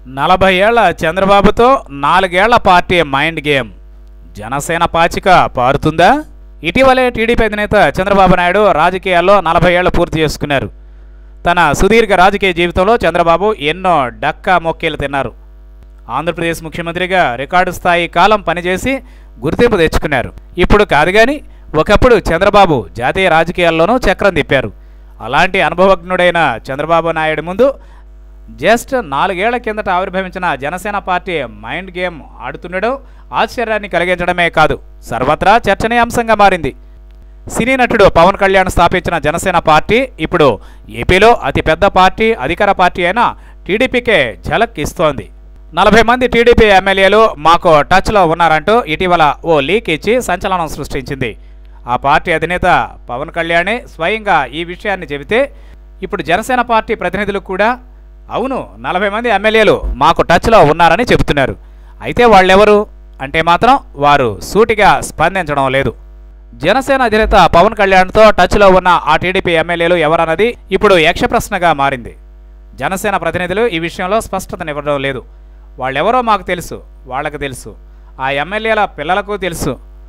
నలభై ఏళ్ల చంద్రబాబుతో నాలుగేళ్ల పార్టీ మైండ్ గేమ్ జనసేన పాచిక పారుతుందా ఇటీవలే టీడీపీ అధినేత చంద్రబాబు నాయుడు రాజకీయాల్లో నలభై ఏళ్లు పూర్తి చేసుకున్నారు తన సుదీర్ఘ రాజకీయ జీవితంలో చంద్రబాబు ఎన్నో డక్కా మొక్కేలు తిన్నారు ఆంధ్రప్రదేశ్ ముఖ్యమంత్రిగా రికార్డు స్థాయి కాలం పనిచేసి గుర్తింపు తెచ్చుకున్నారు ఇప్పుడు కాదు కానీ ఒకప్పుడు చంద్రబాబు జాతీయ రాజకీయాల్లోనూ చక్రం తిప్పారు అలాంటి అనుభవజ్ఞుడైన చంద్రబాబు నాయుడు ముందు జస్ట్ నాలుగేళ్ల కిందట ఆవిర్భవించిన జనసేన పార్టీ మైండ్ గేమ్ ఆడుతుండడం ఆశ్చర్యాన్ని కలిగించడమే కాదు సర్వత్రా చర్చనీయాంశంగా మారింది సినీ నటుడు పవన్ కళ్యాణ్ స్థాపించిన జనసేన పార్టీ ఇప్పుడు ఏపీలో అతిపెద్ద పార్టీ అధికార పార్టీ అయిన టీడీపీకే ఝలక్ ఇస్తోంది నలభై మంది టీడీపీ ఎమ్మెల్యేలు మాకు టచ్లో ఉన్నారంటూ ఇటీవల ఓ లీక్ ఇచ్చి సంచలనం సృష్టించింది ఆ పార్టీ అధినేత పవన్ కళ్యాణే స్వయంగా ఈ విషయాన్ని చెబితే ఇప్పుడు జనసేన పార్టీ ప్రతినిధులు కూడా అవును నలభై మంది ఎమ్మెల్యేలు మాకు టచ్లో ఉన్నారని చెబుతున్నారు అయితే వాళ్ళెవరు అంటే మాత్రం వారు సూటిగా స్పందించడం లేదు జనసేన అధినేత పవన్ కళ్యాణ్తో టచ్లో ఉన్న ఆ టీడీపీ ఎమ్మెల్యేలు ఎవరన్నది ఇప్పుడు యక్ష ప్రశ్నగా మారింది జనసేన ప్రతినిధులు ఈ విషయంలో స్పష్టతనివ్వడం లేదు వాళ్ళెవరో మాకు తెలుసు వాళ్ళకి తెలుసు ఆ ఎమ్మెల్యేల పిల్లలకు తెలుసు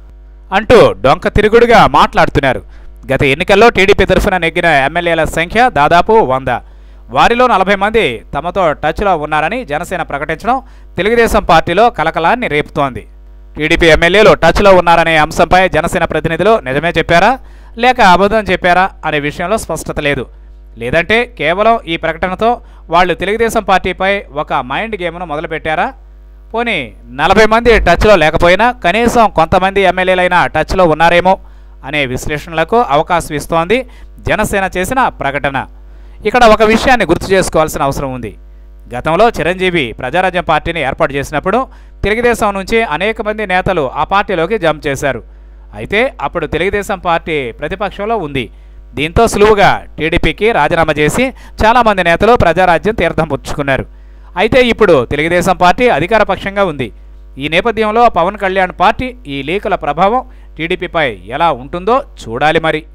అంటూ డొంక తిరుగుడుగా మాట్లాడుతున్నారు గత ఎన్నికల్లో టీడీపీ తరఫున నెగ్గిన ఎమ్మెల్యేల సంఖ్య దాదాపు వంద వారిలో నలభై మంది తమతో టచ్లో ఉన్నారని జనసేన ప్రకటించడం తెలుగుదేశం పార్టీలో కలకలాన్ని రేపుతోంది టీడీపీ ఎమ్మెల్యేలు టచ్లో ఉన్నారనే అంశంపై జనసేన ప్రతినిధులు నిజమే చెప్పారా లేక అబద్ధం చెప్పారా అనే విషయంలో స్పష్టత లేదు లేదంటే కేవలం ఈ ప్రకటనతో వాళ్ళు తెలుగుదేశం పార్టీపై ఒక మైండ్ గేమ్ను మొదలుపెట్టారా పోనీ నలభై మంది టచ్లో లేకపోయినా కనీసం కొంతమంది ఎమ్మెల్యేలైనా టచ్లో ఉన్నారేమో అనే విశ్లేషణలకు అవకాశం ఇస్తోంది జనసేన చేసిన ప్రకటన ఇక్కడ ఒక విషయాన్ని గుర్తు చేసుకోవాల్సిన అవసరం ఉంది గతంలో చిరంజీవి ప్రజారాజ్యం పార్టీని ఏర్పాటు చేసినప్పుడు తెలుగుదేశం నుంచి అనేక మంది నేతలు ఆ పార్టీలోకి జంప్ చేశారు అయితే అప్పుడు తెలుగుదేశం పార్టీ ప్రతిపక్షంలో ఉంది దీంతో సులువుగా టీడీపీకి రాజీనామా చేసి చాలామంది నేతలు ప్రజారాజ్యం తీర్థం పుచ్చుకున్నారు అయితే ఇప్పుడు తెలుగుదేశం పార్టీ అధికార పక్షంగా ఉంది ఈ నేపథ్యంలో పవన్ కళ్యాణ్ పార్టీ ఈ లీకుల ప్రభావం టీడీపీపై ఎలా ఉంటుందో చూడాలి మరి